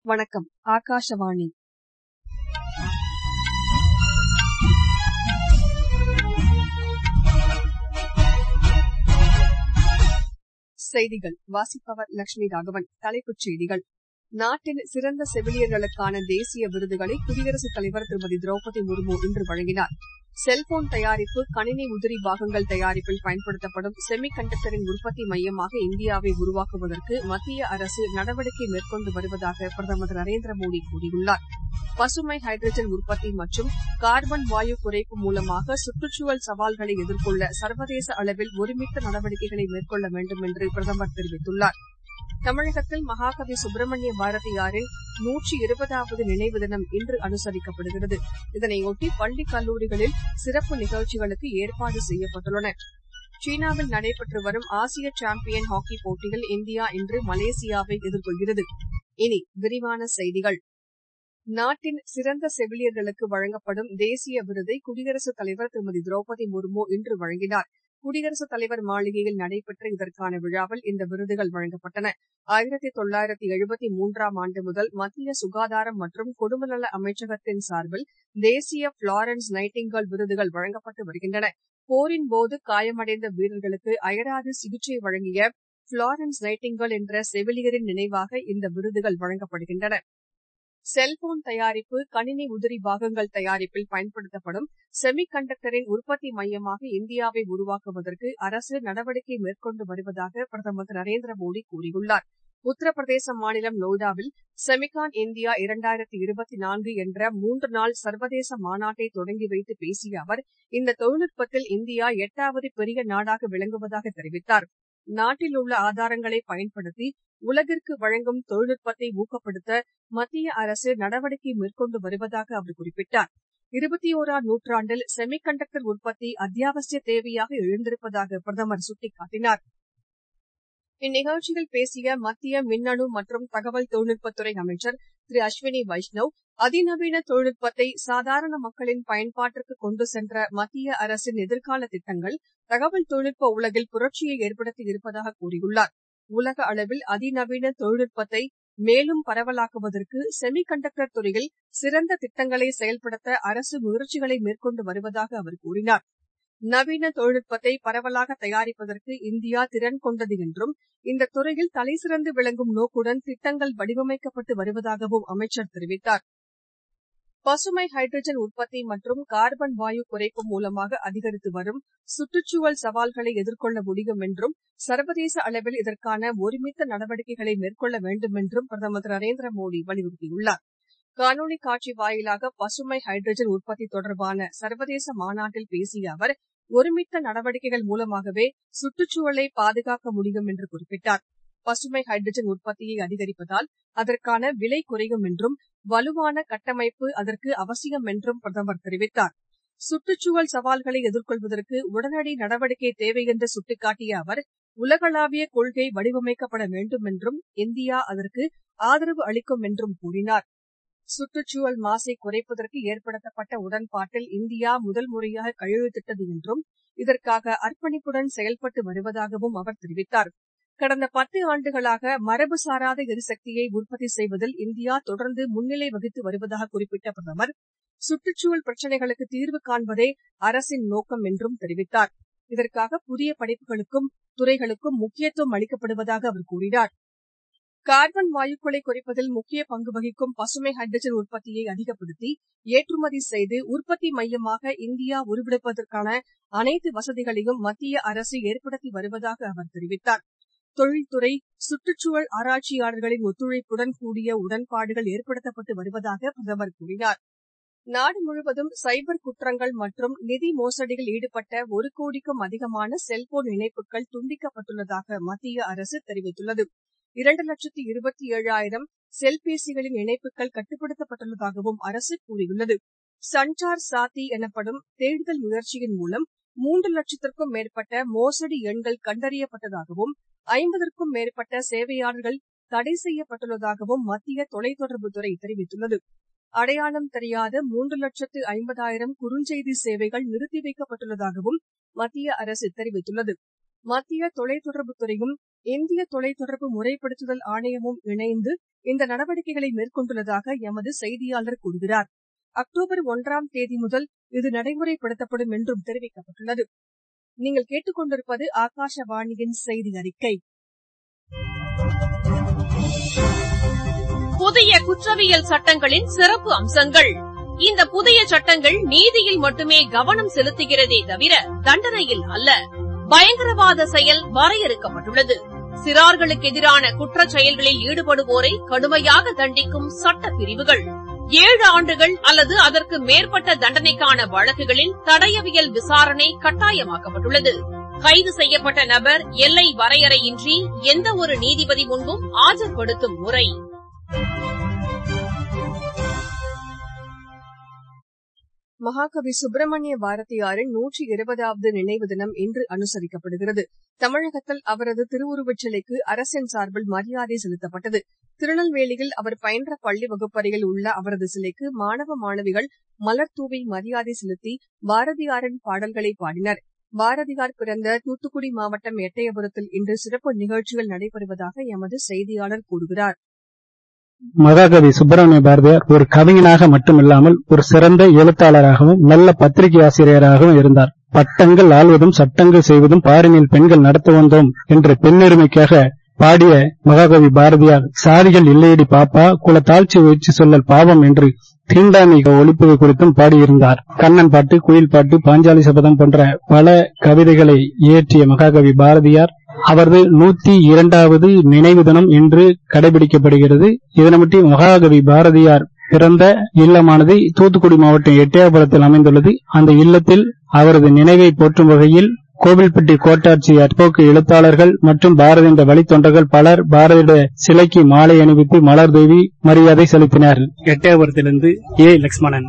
வணக்கம் ஆகாஷவாணி செய்திகள் வாசிப்பவர் லட்சுமி ராகவன் தலைப்புச் செய்திகள் நாட்டின் சிறந்த செவிலியர்களுக்கான தேசிய விருதுகளை குடியரசுத் தலைவர் திருமதி திரௌபதி முர்மு இன்று வழங்கினார் செல்போன் தயாரிப்பு கணினி உதிரி பாகங்கள் தயாரிப்பில் பயன்படுத்தப்படும் செமி கண்டக்டரின் உற்பத்தி மையமாக இந்தியாவை உருவாக்குவதற்கு மத்திய அரசு நடவடிக்கை மேற்கொண்டு வருவதாக பிரதமர் திரு நரேந்திர மோடி கூறியுள்ளார் பசுமை ஹைட்ரஜன் உற்பத்தி மற்றும் கார்பன் வாயு குறைப்பு மூலமாக சுற்றுச்சூழல் சவால்களை எதிர்கொள்ள சர்வதேச அளவில் ஒருமித்த நடவடிக்கைகளை மேற்கொள்ள வேண்டும் என்று பிரதமர் தெரிவித்துள்ளார் தமிழகத்தில் மகாகவி சுப்பிரமணிய பாரதியாரின் நூற்றி இருபதாவது நினைவு தினம் இன்று அனுசரிக்கப்படுகிறது இதனையொட்டி பள்ளி கல்லூரிகளில் சிறப்பு நிகழ்ச்சிகளுக்கு ஏற்பாடு செய்யப்பட்டுள்ளன சீனாவில் நடைபெற்று வரும் ஆசிய சாம்பியன் ஹாக்கி போட்டியில் இந்தியா இன்று மலேசியாவை எதிர்கொள்கிறது இனி விரிவான செய்திகள் நாட்டின் சிறந்த செவிலியர்களுக்கு வழங்கப்படும் தேசிய விருதை குடியரசுத் தலைவர் திருமதி திரௌபதி முர்மு இன்று வழங்கினார் குடியரசுத் தலைவர் மாளிகையில் நடைபெற்ற இதற்கான விழாவில் இந்த விருதுகள் வழங்கப்பட்டன ஆயிரத்தி தொள்ளாயிரத்தி எழுபத்தி மூன்றாம் ஆண்டு முதல் மத்திய சுகாதாரம் மற்றும் குடும்பநல அமைச்சகத்தின் சார்பில் தேசிய புளாரன்ஸ் நைட்டிங்கல் விருதுகள் வழங்கப்பட்டு வருகின்றன போரின் போது காயமடைந்த வீரர்களுக்கு அயராது சிகிச்சை வழங்கிய புளாரன்ஸ் நைட்டிங்கல் என்ற செவிலியரின் நினைவாக இந்த விருதுகள் வழங்கப்படுகின்றன செல்போன் தயாரிப்பு கணினி உதிரி பாகங்கள் தயாரிப்பில் பயன்படுத்தப்படும் செமி கண்டக்டரின் உற்பத்தி மையமாக இந்தியாவை உருவாக்குவதற்கு அரசு நடவடிக்கை மேற்கொண்டு வருவதாக பிரதமர் திரு நரேந்திர மோடி கூறியுள்ளார் உத்தரப்பிரதேச மாநிலம் நொய்டாவில் செமிகான் இந்தியா இரண்டாயிரத்தி இருபத்தி நான்கு என்ற மூன்று நாள் சர்வதேச மாநாட்டை தொடங்கி வைத்து பேசிய அவர் இந்த தொழில்நுட்பத்தில் இந்தியா எட்டாவது பெரிய நாடாக விளங்குவதாக தெரிவித்தார் நாட்டில் உள்ள ஆதாரங்களை பயன்படுத்தி உலகிற்கு வழங்கும் தொழில்நுட்பத்தை ஊக்கப்படுத்த மத்திய அரசு நடவடிக்கை மேற்கொண்டு வருவதாக அவர் குறிப்பிட்டார் இருபத்தி ஒராம் நூற்றாண்டில் செமி கண்டக்டர் உற்பத்தி அத்தியாவசிய தேவையாக எழுந்திருப்பதாக பிரதமர் சுட்டிக்காட்டினார் இந்நிகழ்ச்சியில் பேசிய மத்திய மின்னணு மற்றும் தகவல் தொழில்நுட்பத்துறை அமைச்சர் திரு அஸ்வினி வைஷ்ணவ் அதிநவீன தொழில்நுட்பத்தை சாதாரண மக்களின் பயன்பாட்டிற்கு கொண்டு சென்ற மத்திய அரசின் எதிர்கால திட்டங்கள் தகவல் தொழில்நுட்ப உலகில் புரட்சியை ஏற்படுத்தி இருப்பதாக கூறியுள்ளார் உலக அளவில் அதிநவீன தொழில்நுட்பத்தை மேலும் பரவலாக்குவதற்கு செமி கண்டக்டர் துறையில் சிறந்த திட்டங்களை செயல்படுத்த அரசு முயற்சிகளை மேற்கொண்டு வருவதாக அவர் கூறினார் நவீன தொழில்நுட்பத்தை பரவலாக தயாரிப்பதற்கு இந்தியா திறன் கொண்டது என்றும் இந்த துறையில் தலைசிறந்து விளங்கும் நோக்குடன் திட்டங்கள் வடிவமைக்கப்பட்டு வருவதாகவும் அமைச்சர் தெரிவித்தார் பசுமை ஹைட்ரஜன் உற்பத்தி மற்றும் கார்பன் வாயு குறைப்பு மூலமாக அதிகரித்து வரும் சுற்றுச்சூழல் சவால்களை எதிர்கொள்ள முடியும் என்றும் சர்வதேச அளவில் இதற்கான ஒருமித்த நடவடிக்கைகளை மேற்கொள்ள வேண்டும் என்றும் பிரதமர் திரு நரேந்திர மோடி வலியுறுத்தியுள்ளார் காணொலி காட்சி வாயிலாக பசுமை ஹைட்ரஜன் உற்பத்தி தொடர்பான சர்வதேச மாநாட்டில் பேசிய அவர் ஒருமித்த நடவடிக்கைகள் மூலமாகவே சுற்றுச்சூழலை பாதுகாக்க முடியும் என்று குறிப்பிட்டார் பசுமை ஹைட்ரஜன் உற்பத்தியை அதிகரிப்பதால் அதற்கான விலை குறையும் என்றும் வலுவான கட்டமைப்பு அதற்கு அவசியம் என்றும் பிரதமர் தெரிவித்தார் சுற்றுச்சூழல் சவால்களை எதிர்கொள்வதற்கு உடனடி நடவடிக்கை தேவை என்று சுட்டிக்காட்டிய அவர் உலகளாவிய கொள்கை வடிவமைக்கப்பட வேண்டும் என்றும் இந்தியா அதற்கு ஆதரவு அளிக்கும் என்றும் கூறினார் சுற்றுச்சூழல் மாசை குறைப்பதற்கு ஏற்படுத்தப்பட்ட உடன்பாட்டில் இந்தியா முதல் முறையாக கையெழுத்திட்டது என்றும் இதற்காக அர்ப்பணிப்புடன் செயல்பட்டு வருவதாகவும் அவர் தெரிவித்தார் கடந்த பத்து ஆண்டுகளாக மரபு சாராத எரிசக்தியை உற்பத்தி செய்வதில் இந்தியா தொடர்ந்து முன்னிலை வகித்து வருவதாக குறிப்பிட்ட பிரதமர் சுற்றுச்சூழல் பிரச்சினைகளுக்கு தீர்வு காண்பதே அரசின் நோக்கம் என்றும் தெரிவித்தார் இதற்காக புதிய படிப்புகளுக்கும் துறைகளுக்கும் முக்கியத்துவம் அளிக்கப்படுவதாக அவர் கூறினார் கார்பன் வாயுக்களை குறைப்பதில் முக்கிய பங்கு வகிக்கும் பசுமை ஹைட்ரஜன் உற்பத்தியை அதிகப்படுத்தி ஏற்றுமதி செய்து உற்பத்தி மையமாக இந்தியா உருவெடுப்பதற்கான அனைத்து வசதிகளையும் மத்திய அரசு ஏற்படுத்தி வருவதாக அவர் தெரிவித்தார் தொழில்துறை சுற்றுச்சூழல் ஆராய்ச்சியாளர்களின் ஒத்துழைப்புடன் கூடிய உடன்பாடுகள் ஏற்படுத்தப்பட்டு வருவதாக பிரதமர் கூறினார் நாடு முழுவதும் சைபர் குற்றங்கள் மற்றும் நிதி மோசடியில் ஈடுபட்ட ஒரு கோடிக்கும் அதிகமான செல்போன் இணைப்புகள் துண்டிக்கப்பட்டுள்ளதாக மத்திய அரசு தெரிவித்துள்ளது இரண்டு லட்சத்து இருபத்தி ஏழாயிரம் செல்பேசிகளின் இணைப்புகள் கட்டுப்படுத்தப்பட்டுள்ளதாகவும் அரசு கூறியுள்ளது சஞ்சார் சாத்தி எனப்படும் தேடுதல் முயற்சியின் மூலம் மூன்று லட்சத்திற்கும் மேற்பட்ட மோசடி எண்கள் கண்டறியப்பட்டதாகவும் ஐம்பதற்கும் மேற்பட்ட சேவையாளர்கள் தடை செய்யப்பட்டுள்ளதாகவும் மத்திய தொலைத்தொடர்புத்துறை தெரிவித்துள்ளது அடையாளம் தெரியாத மூன்று லட்சத்து ஐம்பதாயிரம் குறுஞ்செய்தி சேவைகள் நிறுத்தி வைக்கப்பட்டுள்ளதாகவும் மத்திய அரசு தெரிவித்துள்ளது மத்திய தொலைத்தொடர்புத்துறையும் இந்திய தொலைத்தொடர்பு முறைப்படுத்துதல் ஆணையமும் இணைந்து இந்த நடவடிக்கைகளை மேற்கொண்டுள்ளதாக எமது செய்தியாளர் கூறுகிறார் அக்டோபர் ஒன்றாம் தேதி முதல் இது நடைமுறைப்படுத்தப்படும் என்றும் தெரிவிக்கப்பட்டுள்ளது நீங்கள் கேட்டுக்கொண்டிருப்பது ஆகாஷவாணியின் செய்தி அறிக்கை புதிய குற்றவியல் சட்டங்களின் சிறப்பு அம்சங்கள் இந்த புதிய சட்டங்கள் நீதியில் மட்டுமே கவனம் செலுத்துகிறதே தவிர தண்டனையில் அல்ல பயங்கரவாத செயல் வரையறுக்கப்பட்டுள்ளது சிறார்களுக்கு எதிரான குற்றச் செயல்களில் ஈடுபடுவோரை கடுமையாக தண்டிக்கும் சட்ட பிரிவுகள் ஏழு ஆண்டுகள் அல்லது அதற்கு மேற்பட்ட தண்டனைக்கான வழக்குகளில் தடயவியல் விசாரணை கட்டாயமாக்கப்பட்டுள்ளது கைது செய்யப்பட்ட நபர் எல்லை வரையறையின்றி எந்த ஒரு நீதிபதி முன்பும் ஆஜர்படுத்தும் முறை மகாகவி சுப்பிரமணிய பாரதியாரின் நூற்றி இருபதாவது நினைவு தினம் இன்று அனுசரிக்கப்படுகிறது தமிழகத்தில் அவரது திருவுருவச் சிலைக்கு அரசின் சார்பில் மரியாதை செலுத்தப்பட்டது திருநெல்வேலியில் அவர் பயின்ற பள்ளி வகுப்பறையில் உள்ள அவரது சிலைக்கு மாணவ மாணவிகள் மலர் தூவி மரியாதை செலுத்தி பாரதியாரின் பாடல்களை பாடினர் பாரதியார் பிறந்த தூத்துக்குடி மாவட்டம் எட்டயபுரத்தில் இன்று சிறப்பு நிகழ்ச்சிகள் நடைபெறுவதாக எமது செய்தியாளர் கூறுகிறார் மகாகவி சுப்பிரமணிய பாரதியார் ஒரு கவிஞனாக மட்டுமில்லாமல் ஒரு சிறந்த எழுத்தாளராகவும் நல்ல பத்திரிகை ஆசிரியராகவும் இருந்தார் பட்டங்கள் ஆள்வதும் சட்டங்கள் செய்வதும் பாரினில் பெண்கள் நடத்த வந்தோம் என்ற பெண்ணுரிமைக்காக பாடிய மகாகவி பாரதியார் சாதிகள் இல்லையடி பாப்பா குல தாழ்ச்சி உயர்ச்சி சொல்லல் பாவம் என்று தீண்டாமை ஒழிப்பது குறித்தும் பாடியிருந்தார் கண்ணன் பாட்டு குயில் பாட்டு பாஞ்சாலி சபதம் போன்ற பல கவிதைகளை இயற்றிய மகாகவி பாரதியார் அவரது நூத்தி இரண்டாவது நினைவு தினம் இன்று கடைபிடிக்கப்படுகிறது இதனையொட்டி மகாகவி பாரதியார் பிறந்த இல்லமானது தூத்துக்குடி மாவட்டம் எட்டயபுரத்தில் அமைந்துள்ளது அந்த இல்லத்தில் அவரது நினைவை போற்றும் வகையில் கோவில்பட்டி கோட்டாட்சியர் போக்கு எழுத்தாளர்கள் மற்றும் பாரதியின் வழித்தொண்டர்கள் பலர் பாரதியுடைய சிலைக்கு மாலை அணிவித்து மலர் தூவி மரியாதை செலுத்தினர் எட்டயபுரத்திலிருந்து ஏ லட்சுமணன்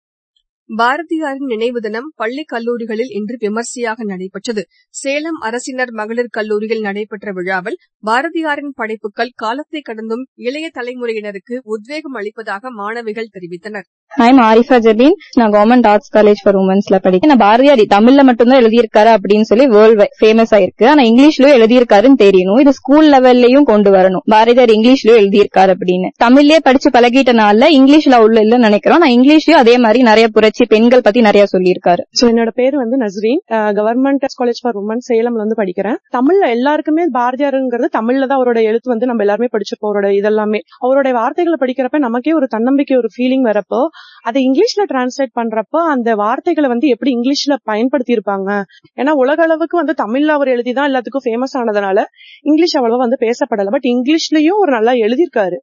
பாரதியாரின் நினைவு தினம் பள்ளி கல்லூரிகளில் இன்று விமர்சையாக நடைபெற்றது சேலம் அரசினர் மகளிர் கல்லூரியில் நடைபெற்ற விழாவில் பாரதியாரின் படைப்புகள் காலத்தை கடந்தும் இளைய தலைமுறையினருக்கு உத்வேகம் அளிப்பதாக மாணவிகள் தெரிவித்தனர் ஐம் ஆரிஃபா ஜபீன் நான் கவர்மெண்ட் ஆர்ட்ஸ் காலேஜ் ஃபார் உமன்ஸ்ல படிக்கிறேன் நான் பாரதியார் தமிழ்ல மட்டும்தான் எழுதியிருக்காரு அப்படின்னு சொல்லி வேர்ல்டு ஃபேமஸ் ஆயிருக்கு ஆனா இங்கிலீஷ்லயும் எழுதியிருக்காருன்னு தெரியணும் இது ஸ்கூல் லெவல்லயும் கொண்டு வரணும் பாரதியார் இங்கிலீஷ்லயும் எழுதியிருக்காரு அப்படின்னு தமிழ்லயே படிச்சு பழகிட்டனால இங்கிலீஷ்ல உள்ள இல்லன்னு நினைக்கிறோம் நான் இங்கிலீஷ்லயும் அதே மாதிரி நிறைய புரட்சி பெண்கள் பத்தி நிறைய சொல்லியிருக்காரு சோ என்னோட பேர் வந்து Nasreen government college for women சேலம்ல வந்து படிக்கிறேன் தமிழ்ல எல்லாருக்குமே பாரதியாருங்கிறது தமிழ்ல தான் அவரோட எழுத்து வந்து நம்ம எல்லாருமே படிச்சிருப்போம் அவரோட இதெல்லாமே அவரோட வார்த்தைகளை படிக்கிறப்ப நமக்கே ஒரு தன்னம்பிக்கை ஒரு ஃபீலிங் வரப்போ அதை இங்கிலீஷ்ல டிரான்ஸ்லேட் பண்றப்போ அந்த வார்த்தைகளை வந்து எப்படி இங்கிலீஷ்ல பயன்படுத்தி இருப்பாங்க ஏன்னா உலக அளவுக்கு வந்து தமிழ்ல அவர் எழுதிதான் எல்லாத்துக்கும் ஃபேமஸ் ஆனதுனால இங்கிலீஷ் அவ்வளவா வந்து பேசப்படல பட் இங்கிலீஷ்லயும் ஒரு நல்லா எழுதியிருக்காரு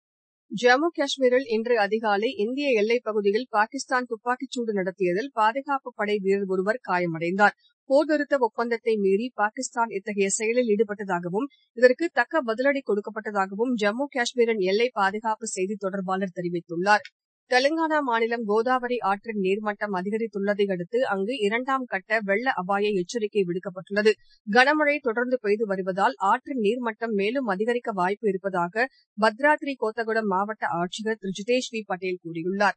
ஜம்மு காஷ்மீரில் இன்று அதிகாலை இந்திய எல்லைப் பகுதியில் பாகிஸ்தான் துப்பாக்கிச்சூடு நடத்தியதில் பாதுகாப்பு படை வீரர் ஒருவர் காயமடைந்தார் போர் நிறுத்த ஒப்பந்தத்தை மீறி பாகிஸ்தான் இத்தகைய செயலில் ஈடுபட்டதாகவும் இதற்கு தக்க பதிலடி கொடுக்கப்பட்டதாகவும் ஜம்மு காஷ்மீரின் எல்லை பாதுகாப்பு செய்தி தொடர்பாளர் தெரிவித்துள்ளார் தெலங்கானா மாநிலம் கோதாவரி ஆற்றின் நீர்மட்டம் அதிகரித்துள்ளதை அடுத்து அங்கு இரண்டாம் கட்ட வெள்ள அபாய எச்சரிக்கை விடுக்கப்பட்டுள்ளது கனமழை தொடர்ந்து பெய்து வருவதால் ஆற்றின் நீர்மட்டம் மேலும் அதிகரிக்க வாய்ப்பு இருப்பதாக பத்ராத்ரி கோத்தகுடம் மாவட்ட ஆட்சியர் திரு ஜிதேஷ் வி பட்டேல் கூறியுள்ளார்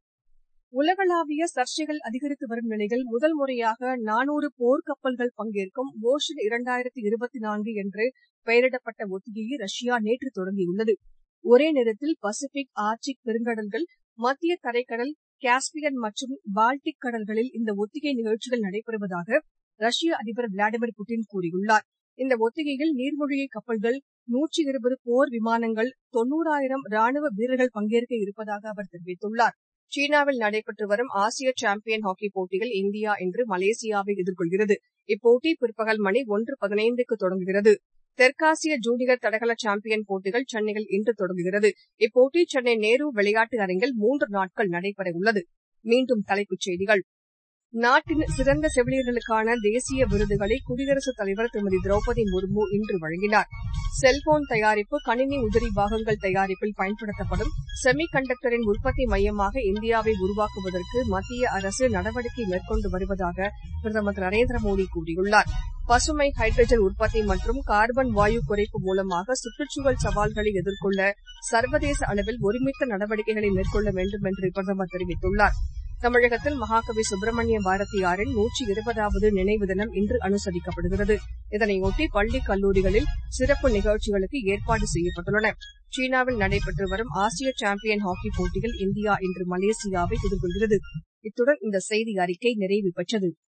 உலகளாவிய சர்ச்சைகள் அதிகரித்து வரும் நிலையில் முதல் முறையாக நானூறு போர்க்கப்பல்கள் பங்கேற்கும் ஓஷன் இரண்டாயிரத்தி இருபத்தி நான்கு என்று பெயரிடப்பட்ட ஒத்திகையை ரஷ்யா நேற்று தொடங்கியுள்ளது ஒரே நேரத்தில் பசிபிக் ஆர்டிக் பெருங்கடல்கள் மத்திய தரைக்கடல் காஸ்பியன் மற்றும் பால்டிக் கடல்களில் இந்த ஒத்திகை நிகழ்ச்சிகள் நடைபெறுவதாக ரஷ்ய அதிபர் விளாடிமிர் புட்டின் கூறியுள்ளார் இந்த ஒத்திகையில் நீர்மூழ்கி கப்பல்கள் நூற்றி இருபது போர் விமானங்கள் தொன்னூறாயிரம் ராணுவ வீரர்கள் பங்கேற்க இருப்பதாக அவர் தெரிவித்துள்ளார் சீனாவில் நடைபெற்று வரும் ஆசிய சாம்பியன் ஹாக்கி போட்டியில் இந்தியா இன்று மலேசியாவை எதிர்கொள்கிறது இப்போட்டி பிற்பகல் மணி ஒன்று பதினைந்துக்கு தொடங்குகிறது தெற்காசிய ஜூனியர் தடகள சாம்பியன் போட்டிகள் சென்னையில் இன்று தொடங்குகிறது இப்போட்டி சென்னை நேரு விளையாட்டு அரங்கில் மூன்று நாட்கள் நடைபெற உள்ளது மீண்டும் தலைப்புச் செய்திகள் நாட்டின் சிறந்த செவிலியர்களுக்கான தேசிய விருதுகளை குடியரசுத் தலைவர் திருமதி திரௌபதி முர்மு இன்று வழங்கினார் செல்போன் தயாரிப்பு கணினி உதிரி பாகங்கள் தயாரிப்பில் பயன்படுத்தப்படும் செமி கண்டக்டரின் உற்பத்தி மையமாக இந்தியாவை உருவாக்குவதற்கு மத்திய அரசு நடவடிக்கை மேற்கொண்டு வருவதாக பிரதமர் திரு நரேந்திர மோடி கூறியுள்ளார் பசுமை ஹைட்ரஜன் உற்பத்தி மற்றும் கார்பன் வாயு குறைப்பு மூலமாக சுற்றுச்சூழல் சவால்களை எதிர்கொள்ள சர்வதேச அளவில் ஒருமித்த நடவடிக்கைகளை மேற்கொள்ள வேண்டும் என்று பிரதமர் தெரிவித்துள்ளார் தமிழகத்தில் மகாகவி சுப்பிரமணிய பாரதியாரின் நூற்றி இருபதாவது நினைவு தினம் இன்று அனுசரிக்கப்படுகிறது இதனையொட்டி பள்ளி கல்லூரிகளில் சிறப்பு நிகழ்ச்சிகளுக்கு ஏற்பாடு செய்யப்பட்டுள்ளன சீனாவில் நடைபெற்று வரும் ஆசிய சாம்பியன் ஹாக்கி போட்டியில் இந்தியா இன்று மலேசியாவை எதிர்கொள்கிறது இத்துடன் இந்த செய்தி அறிக்கை நிறைவு பெற்றது